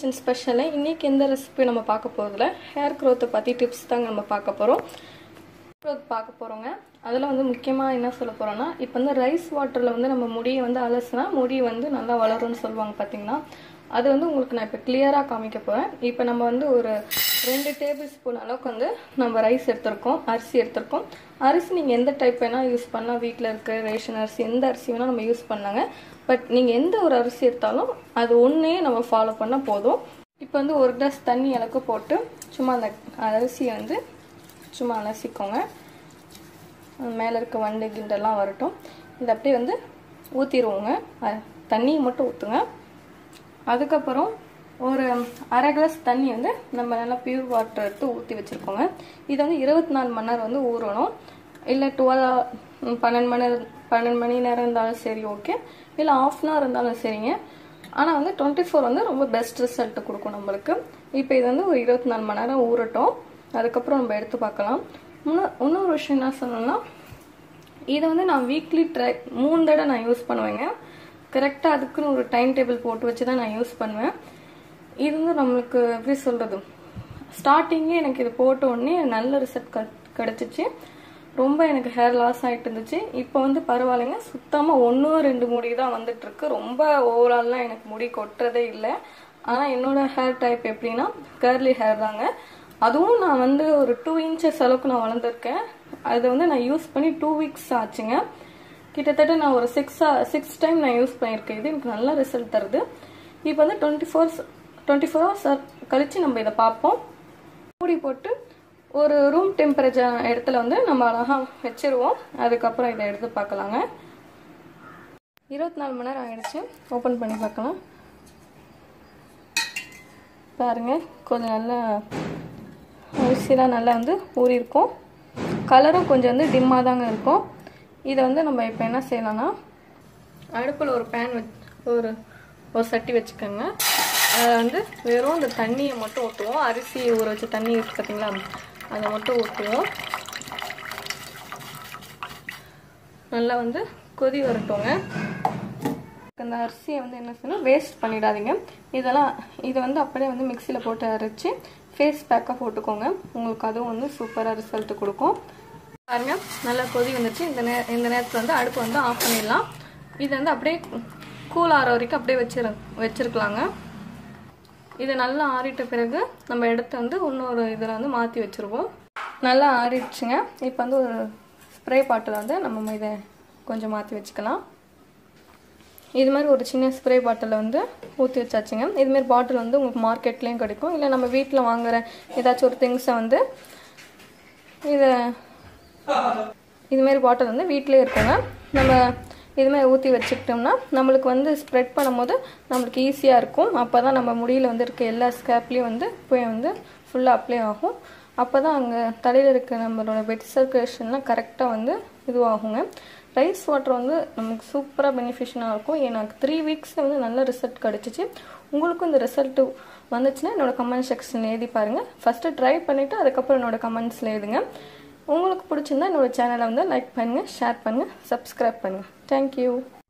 kitchen ஸ்பெஷலில் இன்றைக்கி எந்த recipe நம்ம பார்க்க போகிறதுல ஹேர் க்ரோத்தை பற்றி டிப்ஸ் தாங்க நம்ம பார்க்க போகிறோம் க்ரோத் பார்க்க போகிறோங்க அதில் வந்து முக்கியமாக என்ன சொல்ல போகிறோன்னா இப்போ வந்து ரைஸ் வாட்டரில் வந்து நம்ம முடியை வந்து அலசுனா முடி வந்து நல்லா வளரும்னு சொல்லுவாங்க பார்த்தீங்கன்னா அது வந்து உங்களுக்கு நான் இப்போ கிளியராக காமிக்க போகிறேன் இப்போ நம்ம வந்து ஒரு ரெண்டு டேபிள் ஸ்பூன் அளவுக்கு வந்து நம்ம ரைஸ் எடுத்திருக்கோம் அரிசி எடுத்திருக்கோம் அரிசி நீங்கள் எந்த டைப் வேணால் யூஸ் பண்ணலாம் வீட்டில் இருக்க ரேஷன் அரிசி எந்த அரிசி வேணால் நம்ம யூஸ் பண்ணாங்க பட் நீங்கள் எந்த ஒரு அரிசி எடுத்தாலும் அது ஒன்றே நம்ம ஃபாலோ பண்ணால் போதும் இப்போ வந்து ஒரு கிளாஸ் தண்ணி அளவுக்கு போட்டு சும்மா அந்த அரிசியை வந்து சும்மா அலசிக்கோங்க மேலே இருக்க வண்டு கிண்டெல்லாம் வரட்டும் இதை அப்படியே வந்து ஊற்றிடுவோங்க தண்ணியை மட்டும் ஊற்றுங்க அதுக்கப்புறம் ஒரு அரை கிளாஸ் தண்ணி வந்து நம்ம நல்லா பியூர் வாட்டர் எடுத்து ஊற்றி வச்சுருக்கோங்க இது வந்து இருபத்தி நாலு மணி நேரம் வந்து ஊறணும் இல்லை டுவெல் பன்னெண்டு மணி நேரம் பன்னெண்டு மணி நேரம் இருந்தாலும் சரி ஓகே இல்லை ஆஃப் அன் ஹவர் இருந்தாலும் சரிங்க ஆனால் வந்து டுவெண்ட்டி ஃபோர் வந்து ரொம்ப பெஸ்ட் ரிசல்ட் கொடுக்கும் நம்மளுக்கு இப்போ இது வந்து ஒரு இருபத்தி நாலு மணி நேரம் ஊறட்டும் அதுக்கப்புறம் நம்ம எடுத்து பார்க்கலாம் இன்னும் இன்னொரு விஷயம் என்ன சொல்லணும்னா இதை வந்து நான் வீக்லி ட்ரை மூணு தடவை நான் யூஸ் பண்ணுவேங்க கரெக்டாக அதுக்குன்னு ஒரு டைம் டேபிள் போட்டு வச்சு தான் நான் யூஸ் பண்ணுவேன் இது வந்து நம்மளுக்கு எப்படி சொல்கிறது ஸ்டார்டிங்கே எனக்கு இது போட்ட உடனே நல்ல ரிசல்ட் க கிடச்சிச்சு ரொம்ப எனக்கு ஹேர் லாஸ் ஆகிட்டு இருந்துச்சு இப்போ வந்து பரவாயில்லைங்க சுத்தமாக ஒன்று ரெண்டு முடி தான் வந்துட்டுருக்கு ரொம்ப ஓவரால்லாம் எனக்கு முடி கொட்டுறதே இல்லை ஆனால் என்னோட ஹேர் டைப் எப்படின்னா கர்லி ஹேர் தாங்க அதுவும் நான் வந்து ஒரு டூ இன்ச்சஸ் அளவுக்கு நான் வளர்ந்துருக்கேன் அதை வந்து நான் யூஸ் பண்ணி டூ வீக்ஸ் ஆச்சுங்க கிட்டத்தட்ட நான் ஒரு சிக்ஸ் சிக்ஸ் டைம் நான் யூஸ் பண்ணியிருக்கேன் இது எனக்கு நல்ல ரிசல்ட் தருது இப்போ வந்து twenty fours twenty four hours கழித்து நம்ம இதை பார்ப்போம் மூடி போட்டு ஒரு ரூம் டெம்பரேச்சர் இடத்துல வந்து நம்ம அழகாக வச்சிருவோம் அதுக்கப்புறம் இதை எடுத்து பார்க்கலாங்க இருபத்தி நாலு மணி நேரம் ஆகிடுச்சு ஓப்பன் பண்ணி பார்க்கலாம் பாருங்கள் கொஞ்சம் நல்லா அரிசிலாம் நல்லா வந்து ஊறியிருக்கும் கலரும் கொஞ்சம் வந்து டிம்மாக தாங்க இருக்கும் இதை வந்து நம்ம இப்போ என்ன செய்யலாம்னா அடுப்பில் ஒரு பேன் வச் ஒரு ஒரு சட்டி வச்சுக்கோங்க அதில் வந்து வெறும் இந்த தண்ணியை மட்டும் ஊற்றுவோம் அரிசி ஊற வச்ச தண்ணி இருக்குது பார்த்தீங்களா அதை மட்டும் ஊற்றுவோம் நல்லா வந்து கொதி வரட்டுங்க அந்த அரிசியை வந்து என்ன செய்யணும் வேஸ்ட் பண்ணிடாதீங்க இதெல்லாம் இதை வந்து அப்படியே வந்து மிக்சியில் போட்டு அரைச்சி ஃபேஸ் பேக்காக போட்டுக்கோங்க உங்களுக்கு அதுவும் வந்து சூப்பராக ரிசல்ட் கொடுக்கும் பாருங்க நல்லா கொதி வந்துச்சு இந்த நே இந்த நேரத்தில் வந்து அடுப்பு வந்து ஆஃப் பண்ணிடலாம் இது வந்து அப்படியே கூல் ஆற வரைக்கும் அப்படியே வச்சிரு வச்சிருக்கலாங்க இது நல்லா ஆறிட்ட பிறகு நம்ம எடுத்து வந்து இன்னொரு இதில் வந்து மாற்றி வச்சுருவோம் நல்லா ஆறிடுச்சுங்க இப்போ வந்து ஒரு ஸ்ப்ரே பாட்டில் வந்து நம்ம இதை கொஞ்சம் மாற்றி வச்சுக்கலாம் இது மாதிரி ஒரு சின்ன ஸ்ப்ரே பாட்டிலில் வந்து ஊற்றி வச்சாச்சுங்க இதுமாரி பாட்டில் வந்து உங்களுக்கு மார்க்கெட்லேயும் கிடைக்கும் இல்லை நம்ம வீட்டில் வாங்குகிற ஏதாச்சும் ஒரு திங்ஸை வந்து இதை இதுமாரி பாட்டில் வந்து வீட்டிலே இருக்குங்க நம்ம இதுமாதிரி ஊற்றி வச்சுக்கிட்டோம்னா நம்மளுக்கு வந்து ஸ்ப்ரெட் பண்ணும்போது நம்மளுக்கு ஈஸியாக இருக்கும் அப்போ தான் நம்ம முடியில் வந்து இருக்க எல்லா ஸ்கேப்லேயும் வந்து போய் வந்து ஃபுல்லாக அப்ளை ஆகும் அப்போ தான் அங்கே தலையில் இருக்க நம்மளோட பெட் சர்க்குலேஷன்லாம் கரெக்டாக வந்து இதுவாகுங்க ரைஸ் வாட்டர் வந்து நமக்கு சூப்பராக பெனிஃபிஷனாக இருக்கும் எனக்கு த்ரீ வீக்ஸில் வந்து நல்ல ரிசல்ட் கிடச்சிச்சு உங்களுக்கும் இந்த ரிசல்ட்டு வந்துச்சுன்னா என்னோடய கமெண்ட் செக்ஷனில் எழுதி பாருங்கள் ஃபஸ்ட்டு ட்ரை பண்ணிவிட்டு அதுக்கப்புறம் என்னோடய கமெண்ட்ஸில் எழுதுங்க உங்களுக்கு பிடிச்சிருந்தா என்னோடய சேனலை வந்து லைக் பண்ணுங்கள் ஷேர் பண்ணுங்கள் சப்ஸ்கிரைப் பண்ணுங்கள் தேங்க்யூ